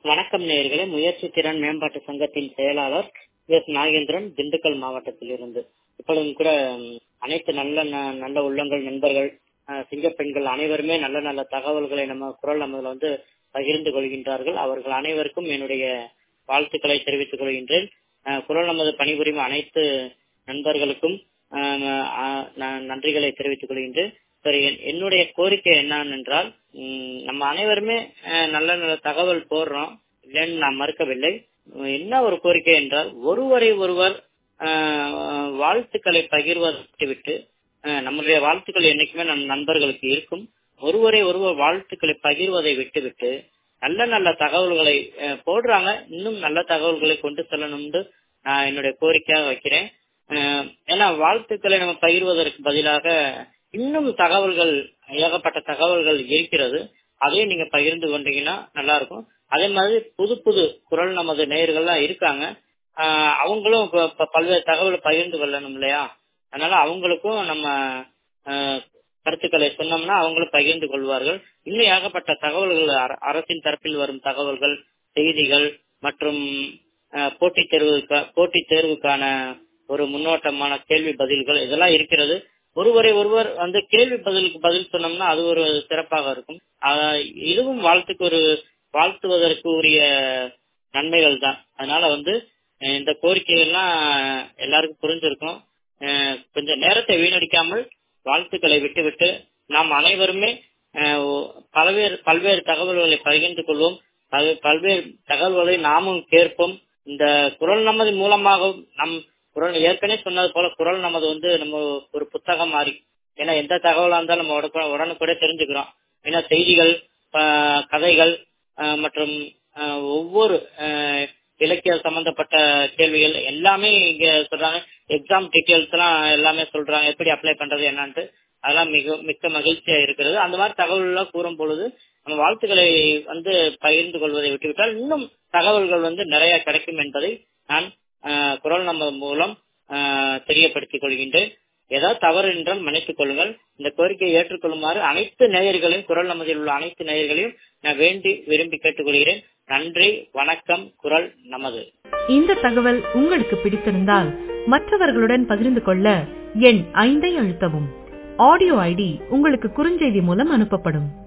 வணக்கம் நேயர்களே முயற்சி திறன் மேம்பாட்டு சங்கத்தின் செயலாளர் எஸ் நாகேந்திரன் திண்டுக்கல் மாவட்டத்தில் இருந்து இப்பொழுதும் கூட ம், அனைத்து நல்ல ந- நல்ல உள்ளங்கள் நண்பர்கள் அஹ், சிங்கப்பெண்கள் அனைவருமே நல்ல நல்ல தகவல்களை நம்ம குரல் நம்மதில் வந்து பகிர்ந்து கொள்கின்றார்கள் அவர்கள் அனைவருக்கும் என்னுடைய வாழ்த்துக்களை தெரிவித்துக் கொள்கின்றேன் அஹ், குரல் நமது பணிபுரியும் அனைத்து நண்பர்களுக்கும் அஹ், அஹ், நான் நன்றிகளை தெரிவித்துக் கொள்கின்றேன் சரி என்- என்னுடைய கோரிக்கை என்னவென்றால் ம், நம்ம அனைவருமே அஹ், நல்ல நல்ல தகவல் போடுறோம் இல்லைன்னு நான் மறுக்கவில்லை உம், என்ன ஒரு கோரிக்கை என்றால் ஒருவரை ஒருவர் அஹ், வாழ்த்துக்களை பகிர்வதை விட்டு அஹ், நம்முடைய வாழ்த்துக்கள் என்னைக்குமே நம் நண்பர்களுக்கு இருக்கும் ஒருவரை ஒருவர் வாழ்த்துக்களை பகிர்வதை விட்டுவிட்டு நல்ல நல்ல தகவல்களை அஹ், போடுறாங்க இன்னும் நல்ல தகவல்களை கொண்டு செல்லணும்னு நான் என்னுடைய கோரிக்கையாக வைக்கிறேன் அஹ், ஏன்னா வாழ்த்துக்களை நம்ம பகிர்வதற்கு பதிலாக இன்னும் தகவல்கள் ஏகப்பட்ட தகவல்கள் இருக்கிறது அதையும் நீங்க பகிர்ந்து கொண்டீங்கன்னா நல்லா இருக்கும் அதே மாதிரி புது புது குரல் நமது நேயர்கள்லாம் இருக்காங்க ஆஹ் அவங்களும் இப்ப இப்ப பல்வேறு தகவலை பகிர்ந்து கொள்ளணும் இல்லையா அதனால அவங்களுக்கும் நம்ம ஆஹ் கருத்துக்களை சொன்னோம்னா அவங்களும் பகிர்ந்து கொள்வார்கள் இன்னும் ஏகப்பட்ட தகவல்கள் அர- அரசின் தரப்பில் வரும் தகவல்கள் செய்திகள் மற்றும் ஆஹ் போட்டித் தேர்வு போட்டித் தேர்வுக்கான ஒரு முன்னோட்டமான கேள்வி பதில்கள் இதெல்லாம் இருக்கிறது ஒருவரை ஒருவர் வந்து கேள்வி பதிலுக்கு பதில் சொன்னோம்னா அது ஒரு சிறப்பாக இருக்கும் ஆஹ் இதுவும் வாழ்த்துக்கு ஒரு வாழ்த்துவதற்கு உரிய நன்மைகள் தான் அதனால வந்து அஹ் இந்த கோரிக்கைகள்லாம் எல்லாருக்கும் புரிஞ்சிருக்கும் அஹ் கொஞ்சம் நேரத்தை வீணடிக்காமல் வாழ்த்துக்களை விட்டுவிட்டு நாம் அனைவருமே அஹ் ஒ- பல்வேறு பல்வேறு தகவல்களை பகிர்ந்து கொள்வோம் பல்- பல்வேறு தகவல்களை நாமும் கேட்போம் இந்த குரல் நமது மூலமாக நம் குரல் ஏற்கனவே சொன்னது போல குரல் நமது வந்து நம்ம ஒரு புத்தகம் மாதிரி ஏன்னா எந்த தகவலா இருந்தாலும் நம்ம உடனே உடனுக்குடைய தெரிஞ்சுக்கிறோம் ஏன்னா செய்திகள் ஆஹ் கதைகள் ஆஹ் மற்றும் ஆஹ் ஒவ்வொரு ஆஹ் இலக்கிய சம்பந்தப்பட்ட கேள்விகள் எல்லாமே இங்க சொல்றாங்க எக்ஸாம் டீட்டெயில்ஸ் எல்லாம் எல்லாமே சொல்றாங்க எப்படி அப்ளை பண்றது என்னன்ட்டு அதெல்லாம் மிக மிக்க மகிழ்ச்சியா இருக்கிறது அந்த மாதிரி தகவல் எல்லாம் கூறும் பொழுது நம்ம வாழ்த்துக்களை வந்து பகிர்ந்து கொள்வதை விட்டுவிட்டால் இன்னும் தகவல்கள் வந்து நிறைய கிடைக்கும் என்பதை நான் ஆஹ் குரல் நம்ம மூலம் ஆஹ் தெரியப்படுத்திக் கொள்கின்றேன் ஏதாவது தவறு என்றால் மன்னித்துக் கொள்ளுங்கள் இந்த கோரிக்கையை ஏற்றுக்கொள்ளுமாறு அனைத்து நேயர்களையும் குரல் நமதில் உள்ள அனைத்து நேயர்களையும் நான் வேண்டி விரும்பி கேட்டுக்கொள்கிறேன் நன்றி வணக்கம் குரல் நமது இந்த தகவல் உங்களுக்கு பிடித்திருந்தால் மற்றவர்களுடன் பகிர்ந்து கொள்ள எண் ஐந்தை அழுத்தவும் ஆடியோ ஐடி உங்களுக்கு குறுஞ்செய்தி மூலம் அனுப்பப்படும்